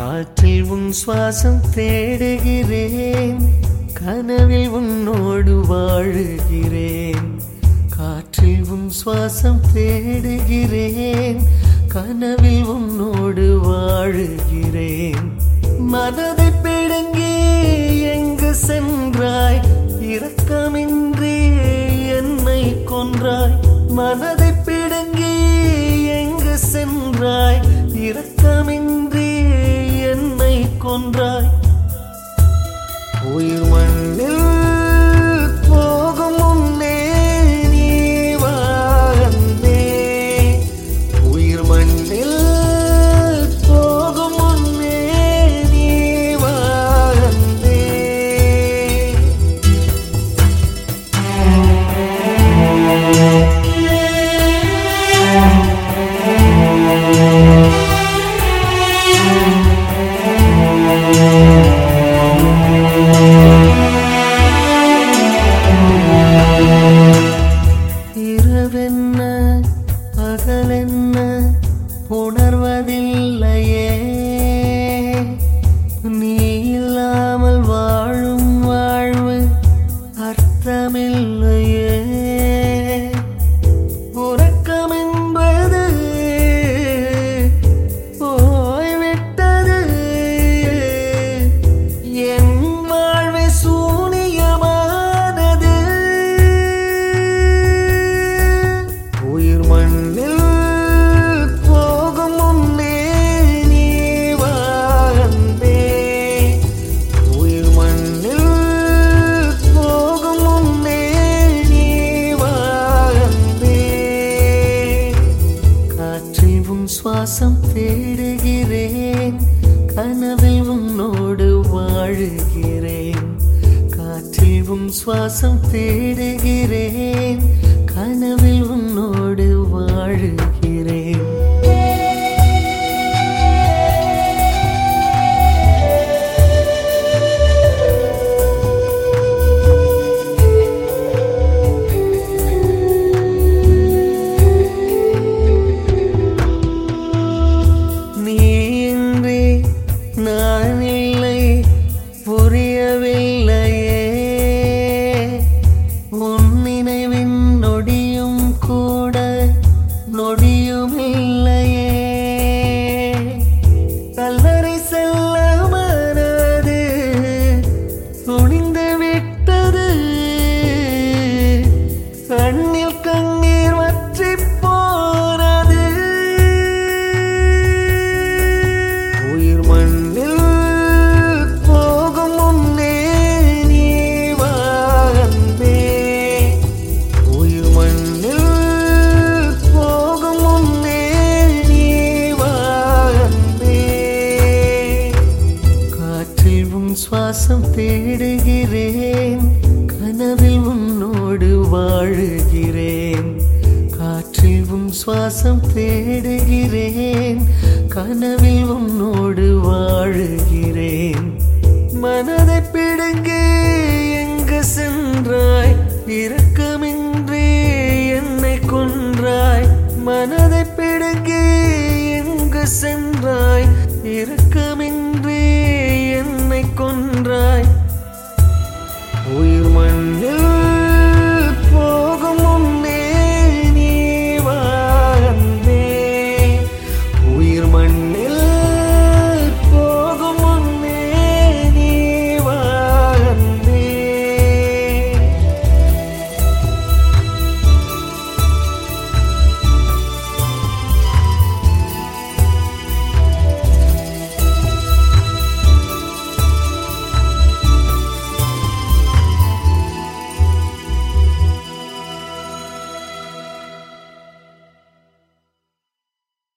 காற்றில் உன் சுவாசம் தேடுகிறேன் கனவில் உன்னோடு வாழுகிறேன் காற்றில் உன் சுவாசம் தேடுகிறேன் கனவில் உன்னோடு வாழுகிறேன் மனதை பிடுங்கி எங்கு சென்றாய் இரக்கமின்றி என்னை கொன்றாய் மனதை பிடுங்கி எங்கு சென்றாய் இரக்கமின்றி என்னை கொன்றாய் உயிர் மண்ணில் போகும் முன்னே நீ வாழ்ந்தே உயிர் மண்ணில் போகும் முன்னே நீ வாழ்ந்தே இரவென்ன பகலென்ன உணர்வதில்லையே நீ இல்லாமல் வாழும் வாழ்வு அர்த்தமில்லையே உறக்கம் என்பது போய்விட்டது என் வாழ்வை சூனியமானது உயிர் மண்ணில் போகும் முன்னே நீ வாழ்ந்தே உயிர் மண்ணில் போகும் முன்னே நீ வாழ்ந்தே காற்றில் உன் சுவாசம் தேடுகிறேன் கனவில் உன்னோடு வாழுகிறேன் காற்றில் உன் சுவாசம் தேடுகிறேன் கனவில் உன்னோடு வாழுகிறேன் நீ இன்றி நான் இல்லை புரியவில்லையே உன் நினைவின் நொடியும் கூட நொடியும் இல்லையே கல்லறை செல்ல மனது துணிந்து விட்டது கண்ணில் கண்ணீர் வற்றி போனது உயிர் மண்ணில் போகும் முன்னே நீ வாழ்ந்தே உயிர் மண்ணில் போகும் முன்னே நீ வாழ்ந்தே காற்றில் உன் சுவாசம் தேடுகிறேன் கனவில் உன்னோடு வாழுகிறேன் காற்றில் உன் சுவாசம் தேடுகிறேன் கனவில் உன்னோடு வாழுகிறேன் மனதை பிடுங்கி எங்கு சென்றாய் இரக்கமின்றி என்னை கொன்றாய் மனதை பிடுங்கி எங்கு சென்றாய் இரக்கமின்றி என்னை கொன்றாய்